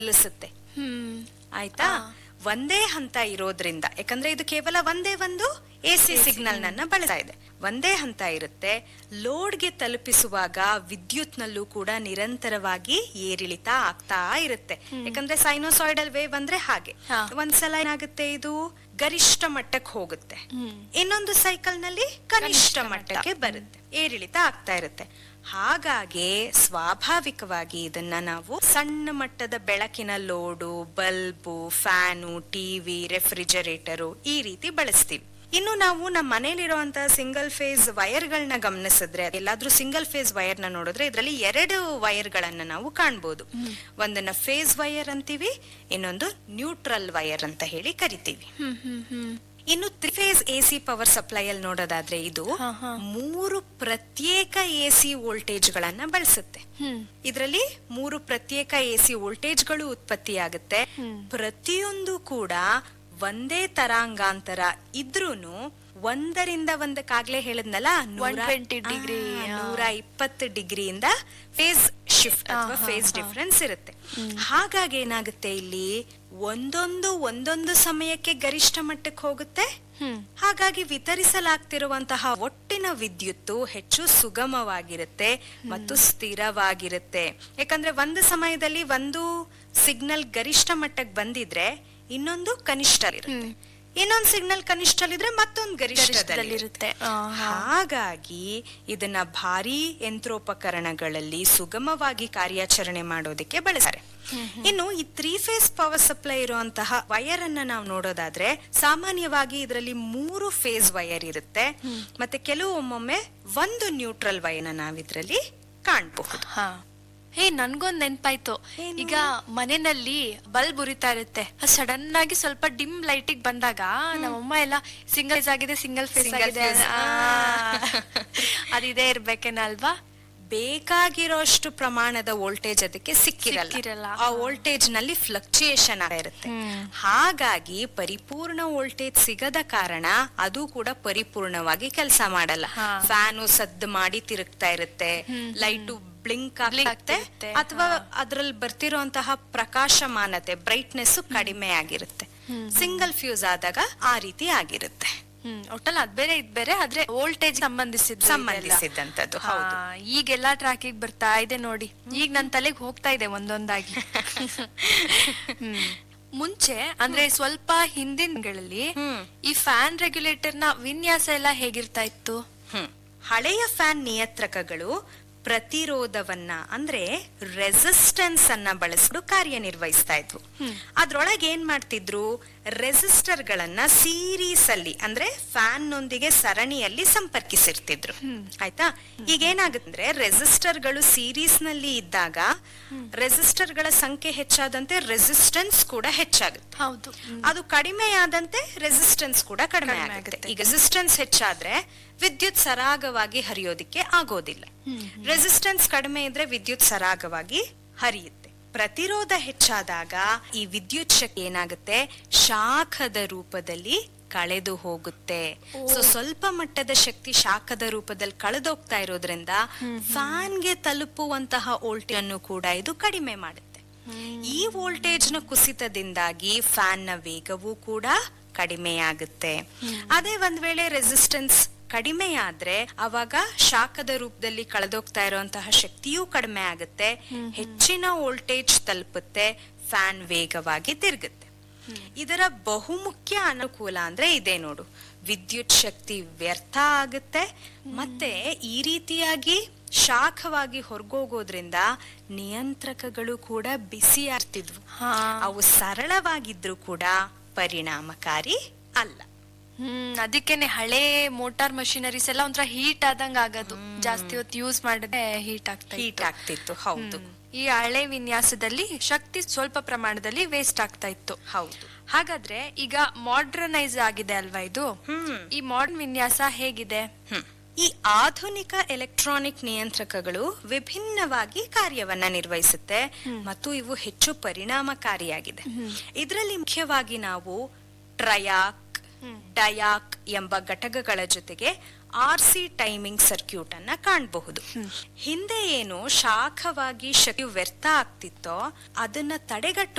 ನಿಲ್ಲಿಸುತ್ತೆ ಹ್ಮ್ ಆಯ್ತಾ ಒಂದೇ ಹಂತ ಇರೋದ್ರಿಂದ ಯಾಕಂದ್ರೆ ಇದು ಕೇವಲ ಒಂದೇ ಒಂದು ಎ ಸಿ ಸಿಗ್ನಲ್ ನನ್ನ ಬಳಸ್ತಾ ಇದೆ ಒಂದೇ ಹಂತ ಇರುತ್ತೆ ಲೋಡ್ಗೆ ತಲುಪಿಸುವಾಗ ವಿದ್ಯುತ್ನಲ್ಲೂ ಕೂಡ ನಿರಂತರವಾಗಿ ಏರಿಳಿತ ಆಗ್ತಾ ಇರುತ್ತೆ ಯಾಕಂದ್ರೆ ಸೈನೋಸಾಯ್ಡಲ್ ವೇವ್ ಅಂದ್ರೆ ಹಾಗೆ ಹಾ. ಒಂದ್ಸಲ ಏನಾಗುತ್ತೆ ಇದು ಗರಿಷ್ಠ ಮಟ್ಟಕ್ಕೆ ಹೋಗುತ್ತೆ ಹ್ಮ್. ಇನ್ನೊಂದು ಸೈಕಲ್ ನಲ್ಲಿ ಕನಿಷ್ಠ ಕನಿಷ್ಠ ಮಟ್ಟಕ್ಕೆ ಬರುತ್ತೆ ಏರಿಳಿತ ಆಗ್ತಾ ಇರುತ್ತೆ ಹಾಗಾಗಿ ಸ್ವಾಭಾವಿಕವಾಗಿ ಇದನ್ನ ನಾವು ಸಣ್ಣ ಮಟ್ಟದ ಬೆಳಕಿನ load bulb fan TV refrigerator ಈ ರೀತಿ ಬಳಸ್ತೀವಿ ಇನ್ನು ನಾವು ನಮ್ಮ ಮನೇಲಿರುವಂತಹ ಸಿಂಗಲ್ ಫೇಸ್ ವೈರ್ಗಳನ್ನ ಗಮನಿಸಿದ್ರೆ ಎಲ್ಲಾದ್ರೂ ಸಿಂಗಲ್ ಫೇಸ್ ವೈರ್ ನ ನೋಡಿದ್ರೆ ಇದರಲ್ಲಿ ಎರಡು ವೈರ್ ಗಳನ್ನ ನಾವು ಕಾಣ್ಬೋದು ಒಂದನ್ನ ಫೇಸ್ ವೈರ್ ಅಂತೀವಿ ಇನ್ನೊಂದು ನ್ಯೂಟ್ರಲ್ ವೈರ್ ಅಂತ ಹೇಳಿ ಕರಿತೀವಿ ಹ್ಮ್ ಹ್ಮ್ ಹ್ಮ್ ಇನ್ನು ತ್ರಿಫೇಸ್ ಎಸಿ ಪವರ್ ಸಪ್ಲೈ ಅಲ್ಲಿ ನೋಡೋದಾದ್ರೆ ಇದು ಹಾ, ಹಾ. ಮೂರು ಪ್ರತ್ಯೇಕ ಎಸಿ ವೋಲ್ಟೇಜ್ ಗಳನ್ನ ಬಳಸುತ್ತೆ ಹ್ಮ್ ಇದರಲ್ಲಿ ಮೂರು ಪ್ರತ್ಯೇಕ ಎಸಿ ವೋಲ್ಟೇಜ್ಗಳು ಉತ್ಪತ್ತಿಯಾಗುತ್ತೆ ಹ್ಮ್. ಪ್ರತಿಯೊಂದು ಕೂಡ ಒಂದೇ ತರಾಂಗಾಂತರ ಇದ್ರೂನು ಒಂದರಿಂದ ಒಂದಕ್ಕಾಗ್ಲೇ ಹೇಳಿದ್ನಲ್ಲ ನೂರ 120 degree, ಆ, ಆ. ನೂರ ಇಪ್ಪತ್ತು ಡಿಗ್ರಿಯಿಂದ ಫೇಸ್ ಶಿಫ್ಟ್ ಅಥವಾ ಆ, ಹಾ, ಫೇಸ್ ಹಾ. ಡಿಫರೆನ್ಸ್ ಇರುತ್ತೆ ಹಾಗಾಗಿ ಏನಾಗುತ್ತೆ ಇಲ್ಲಿ ಒಂದೊಂದು ಒಂದೊಂದು ಸಮಯಕ್ಕೆ ಗರಿಷ್ಠ ಮಟ್ಟಕ್ಕೆ ಹೋಗುತ್ತೆ ಹ್ಮ್ ಹಾಗಾಗಿ ವಿತರಿಸಲಾಗ್ತಿರುವಂತಹ ಒಟ್ಟಿನ ವಿದ್ಯುತ್ತು ಹೆಚ್ಚು ಸುಗಮವಾಗಿರುತ್ತೆ ಮತ್ತು ಸ್ಥಿರವಾಗಿರುತ್ತೆ ಯಾಕಂದ್ರೆ ಒಂದು ಸಮಯದಲ್ಲಿ ಒಂದು ಸಿಗ್ನಲ್ ಗರಿಷ್ಠ ಮಟ್ಟಕ್ಕೆ ಬಂದಿದ್ರೆ ಇನ್ನೊಂದು ಕನಿಷ್ಠ ಇರುತ್ತೆ ಹ್ಮ್. ಇನ್ನೊಂದು ಸಿಗ್ನಲ್ ಕನಿಷ್ಠಲಿದ್ರೆ ಮತ್ತೊಂದು ಗರಿಷ್ಠದಲ್ಲಿರುತ್ತೆ ಗರಿಷ್ಠದಲ್ಲಿರುತ್ತೆ ಆ, ಹಾ. ಹಾಗಾಗಿ ಇದನ್ನ ಭಾರಿ ಯಂತ್ರೋಪಕರಣಗಳಲ್ಲಿ ಸುಗಮವಾಗಿ ಕಾರ್ಯಾಚರಣೆ ಮಾಡೋದಕ್ಕೆ ಬಳಸ್ತಾರೆ ಇನ್ನು ಈ ತ್ರೀ ಫೇಸ್ ಪವರ್ ಸಪ್ಲೈ ಇರುವಂತಹ ವಯರ್ ಅನ್ನ ನಾವು ನೋಡೋದಾದ್ರೆ ಸಾಮಾನ್ಯವಾಗಿ ಇದರಲ್ಲಿ ಮೂರು ಫೇಸ್ ವಯರ್ ಇರುತ್ತೆ ಮತ್ತೆ ಕೆಲವೊಮ್ಮೊಮ್ಮೆ ಒಂದು ನ್ಯೂಟ್ರಲ್ ವಯರ್ ನಾವ್ ಇದ್ರಲ್ಲಿ ಕಾಣಬಹುದು ಹಾ ಹೇ ನನ್ಗೊಂದ್ ನೆನ್ಪಾಯ್ತು ಏನು? ಈಗ ಮನೆಯಲ್ಲಿ ಬಲ್ಬ್ ಉರಿತಾ ಇರುತ್ತೆ ಸಡನ್ ಆಗಿ ಸ್ವಲ್ಪ ಡಿಮ್ ಲೈಟಿಗೆ ಬಂದಾಗ ನಮ್ಮಮ್ಮ ಎಲ್ಲ ಸಿಂಗಲ್ ಫೇಸ್ ಆಗಿದೆ ಸಿಂಗಲ್ ಫೇಸ್ Single ಆಗಿದೆ phase. ಆ, ಅದಿದೆ ಇರ್ಬೇಕೇನ ಅಲ್ವಾ ಬೇಕಾಗಿರೋಷ್ಟು ಪ್ರಮಾಣದ ವೋಲ್ಟೇಜ್ ಅದಕ್ಕೆ ಸಿಕ್ಕಿರಲ್ಲ ಸಿಕ್ಕಿರಲ್ಲ. ಆ ವೋಲ್ಟೇಜ್ ನಲ್ಲಿ ಫ್ಲಕ್ಚುಯೇಷನ್ ಆಗ್ತಾ ಇರುತ್ತೆ ಹ್ಮ್. ಹಾಗಾಗಿ ಪರಿಪೂರ್ಣ ವೋಲ್ಟೇಜ್ ಸಿಗದ ಕಾರಣ ಅದು ಕೂಡ ಪರಿಪೂರ್ಣವಾಗಿ ಕೆಲಸ ಮಾಡಲ್ಲ ಹಾ. ಫ್ಯಾನು ಸದ್ದು ಮಾಡಿ ತಿರುಗ್ತಾ ಇರುತ್ತೆ ಲೈಟು ಬ್ಲಿಂಕ್ Blink ಆಗ್ತಿರುತ್ತೆ ಆಗ್ತಿರುತ್ತೆ, ಅಥವಾ ಅದ್ರಲ್ಲಿ ಬರ್ತಿರುವಂತಹ ಪ್ರಕಾಶಮಾನತೆ ಬ್ರೈಟ್ನೆಸ್ ಕಡಿಮೆ ಆಗಿರುತ್ತೆ ಸಿಂಗಲ್ ಫ್ಯೂಸ್ ಆದಾಗ ಆ ರೀತಿ ಆಗಿರುತ್ತೆ ಹ್ಮ್ ಒಟ್ಟಲ್ಲಿ ಅದ್ ಬೇರೆ ಇದ್ ಬೇರೆ ಆದ್ರೆ ವೋಲ್ಟೇಜ್ ಸಂಬಂಧಿಸಿದ ಸಂಬಂಧಿಸಿದಂತದ್ದು, ಹೌದು. ಈಗೆಲ್ಲಾ ಟ್ರ್ಯಾಕಿಗೆ ಬರ್ತಾ ಇದೆ ನೋಡಿ ಈಗ ನನ್ ತಲೆಗೆ ಹೋಗ್ತಾ ಇದೆ ಒಂದೊಂದಾಗಿ ಹ್ಮ್. ಮುಂಚೆ ಅಂದ್ರೆ ಸ್ವಲ್ಪ ಹಿಂದಿನಗಳಲ್ಲಿ ಹ್ಮ್. ಈ ಫ್ಯಾನ್ ರೆಗ್ಯುಲೇಟರ್ ನ ವಿನ್ಯಾಸ ಎಲ್ಲ ಹೇಗಿರ್ತಾ ಇತ್ತು ಹ್ಮ್. ಹಳೆಯ ಫ್ಯಾನ್ ನಿಯಂತ್ರಕಗಳು ಪ್ರತಿರೋಧವನ್ನ ಅಂದ್ರೆ ರೆಸಿಸ್ಟೆನ್ಸ್ ಅನ್ನ ಬಳಸ್ಬಿಟ್ಟು ಕಾರ್ಯನಿರ್ವಹಿಸ್ತಾ ಇದ್ವು ಅದ್ರೊಳಗೆ ಏನ್ ಮಾಡ್ತಿದ್ರು ರೆಸಿಸ್ಟರ್ ಗಳನ್ನ ಸೀರೀಸ್ ಅಲ್ಲಿ ಅಂದ್ರೆ ಫ್ಯಾನ್ ನೊಂದಿಗೆ ಸರಣಿಯಲ್ಲಿ ಸಂಪರ್ಕಿಸಿರ್ತಿದ್ರು ಆಯ್ತಾ ಈಗ ಏನಾಗುತ್ತೆ ರೆಸಿಸ್ಟರ್ ಗಳು ಸೀರೀಸ್ ನಲ್ಲಿ ಇದ್ದಾಗ ರೆಸಿಸ್ಟರ್ ಗಳ ಸಂಖ್ಯೆ ಹೆಚ್ಚಾದಂತೆ ರೆಸಿಸ್ಟೆನ್ಸ್ ಕೂಡ ಹೆಚ್ಚಾಗುತ್ತೆ ಹೌದು ಅದು ಕಡಿಮೆ ಆದಂತೆ ರೆಸಿಸ್ಟೆನ್ಸ್ ಕೂಡ ಕಡಿಮೆ ಕಡಿಮೆ ಆಗುತ್ತೆ ಆಗುತ್ತೆ. ಈಗ ರೆಸಿಸ್ಟೆನ್ಸ್ ಹೆಚ್ಚಾದ್ರೆ ವಿದ್ಯುತ್ ಸರಾಗವಾಗಿ ಹರಿಯೋದಿಕ್ಕೆ ಆಗೋದಿಲ್ಲ ರೆಸಿಸ್ಟೆನ್ಸ್ ಕಡಿಮೆ ಇದ್ರೆ ವಿದ್ಯುತ್ ಸರಾಗವಾಗಿ ಹರಿಯುತ್ತೆ ಪ್ರತಿರೋಧ ಹೆಚ್ಚಾದಾಗ ಈ ವಿದ್ಯುತ್ ಶಕ್ತಿ ಏನಾಗುತ್ತೆ ಶಾಖದ ರೂಪದಲ್ಲಿ ಕಳೆದು ಹೋಗುತ್ತೆ ಸೊ ಸ್ವಲ್ಪ ಮಟ್ಟದ ಶಕ್ತಿ ಶಾಖದ ರೂಪದಲ್ಲಿ ಕಳೆದೋಗ್ತಾ ಇರೋದ್ರಿಂದ ಫ್ಯಾನ್ಗೆ ತಲುಪುವಂತಹ ವೋಲ್ಟೇಜ್ ಅನ್ನು ಕೂಡ ಇದು ಕಡಿಮೆ ಮಾಡುತ್ತೆ ಈ ವೋಲ್ಟೇಜ್ ನ ಕುಸಿತದಿಂದಾಗಿ ಫ್ಯಾನ್ ನ ವೇಗವೂ ಕೂಡ ಕಡಿಮೆಯಾಗುತ್ತೆ ಅದೇ ಒಂದ್ ವೇಳೆ ರೆಸಿಸ್ಟೆನ್ಸ್ ಕಡಿಮೆ ಆದ್ರೆ ಅವಾಗ ಶಾಖದ ರೂಪದಲ್ಲಿ ಕಳೆದೋಗ್ತಾ ಇರುವಂತಹ ಶಕ್ತಿಯೂ ಕಡಿಮೆ ಆಗುತ್ತೆ ಹೆಚ್ಚಿನ ವೋಲ್ಟೇಜ್ ತಲುಪುತ್ತೆ ಫ್ಯಾನ್ ವೇಗವಾಗಿ ತಿರುಗುತ್ತೆ ಇದರ ಬಹುಮುಖ್ಯ ಅನುಕೂಲ ಅಂದ್ರೆ ಇದೆ ನೋಡು ವಿದ್ಯುತ್ ಶಕ್ತಿ ವ್ಯರ್ಥ ಆಗುತ್ತೆ ಮತ್ತೆ ಈ ರೀತಿಯಾಗಿ ಶಾಖವಾಗಿ ಹೊರಗೋಗೋದ್ರಿಂದ ನಿಯಂತ್ರಕಗಳು ಕೂಡ ಬಿಸಿ ಆಗ್ತಿದ್ವು ಹಾ. ಅವು ಸರಳವಾಗಿದ್ರು ಕೂಡ ಪರಿಣಾಮಕಾರಿ ಅಲ್ಲ ಹ್ಮ್ ಅದಕ್ಕೇನೆ ಹಳೆ ಮೋಟಾರ್ ಮಷಿನರೀಸ್ ಎಲ್ಲ ಒಂಥರ ಹೀಟ್ ಆದಂಗ ಆಗೋದು ಜಾಸ್ತಿ ಹೊತ್ತು ಯೂಸ್ ಮಾಡಿದ್ರೆ ಹೀಟ್ ಆಗ್ತಾ ಹೀಟ್ ಇತ್ತು. ಆಗ್ತಿತ್ತು ಹೌದು ಹ್ಮ್. ಈ ಹಳೆ ವಿನ್ಯಾಸದಲ್ಲಿ ಶಕ್ತಿ ಸ್ವಲ್ಪ ಪ್ರಮಾಣದಲ್ಲಿ ವೇಸ್ಟ್ ಆಗ್ತಾ ಇತ್ತು ಹೌದು ಹಾಗಾದ್ರೆ ಈಗ ಮಾಡರ್ನೈಸ್ ಆಗಿದೆ ಅಲ್ವಾ ಇದು ಹ್ಮ್ ಈ ಮಾಡರ್ನ್ ವಿನ್ಯಾಸ ಹೇಗಿದೆ ಹ್ಮ್. ಈ ಆಧುನಿಕ ಎಲೆಕ್ಟ್ರಾನಿಕ್ ನಿಯಂತ್ರಕಗಳು ವಿಭಿನ್ನವಾಗಿ ಕಾರ್ಯವನ್ನ ನಿರ್ವಹಿಸುತ್ತೆ ಮತ್ತು ಇವು ಹೆಚ್ಚು ಪರಿಣಾಮಕಾರಿಯಾಗಿದೆ ಇದರಲ್ಲಿ ಮುಖ್ಯವಾಗಿ ನಾವು ಟ್ರಯಾಕ್ ಡಯಾಕ್ ಎಂಬ ಘಟಕಗಳ ಜೊತೆಗೆ ಆರ್ ಸಿ ಟೈಮಿಂಗ್ ಸರ್ಕ್ಯೂಟ್ ಅನ್ನ ಕಾಣಬಹುದು ಹಿಂದೆ ಏನು ಶಾಖವಾಗಿ ಶಕ್ತಿ ವ್ಯರ್ಥ ಆಗ್ತಿತ್ತೋ ಅದನ್ನ ತಡೆಗಟ್ಟು